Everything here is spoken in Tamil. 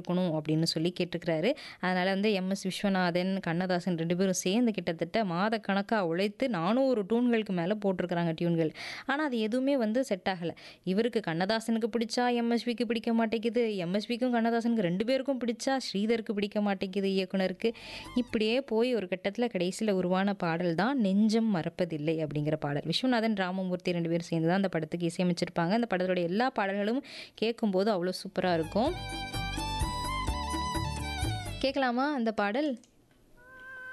கொடுக்கணும் அப்படின்னு சொல்லி கேட்டிருக்கிறாரு அதனால் வந்து எம்எஸ் விஸ்வநாதன் கண்ணதாசன் ரெண்டு பேரும் சேர்ந்து கிட்டத்தட்ட மாதக்கணக்காக உழைத்து நானூறு டூன்களுக்கு மேலே போட்டிருக்கிறாங்க டியூன்கள் ஆனால் அது எதுவுமே வந்து செட் ஆகலை இவருக்கு கண்ணதாசனுக்கு பிடிச்சா எம்எஸ்விக்கு பிடிக்க மாட்டேங்குது எம்எஸ்விக்கும் கண்ணதாசனுக்கு ரெண்டு பேருக்கும் பிடிச்சா ஸ்ரீதருக்கு பிடிக்க மாட்டேங்குது இயக்குனருக்கு இப்படியே போய் ஒரு கட்டத்தில் கடைசியில் உருவான பாடல் தான் நெஞ்சம் மறப்பதில்லை அப்படிங்கிற பாடல் விஸ்வநாதன் ராமமூர்த்தி ரெண்டு பேரும் சேர்ந்து தான் அந்த படத்துக்கு இசையமைச்சிருப்பாங்க அந்த படத்தோட எல்லா பாடல்களும் கேட்கும்போது அவ்வளோ சூப்பராக இருக்கும் கேட்கலாமா அந்த பாடல்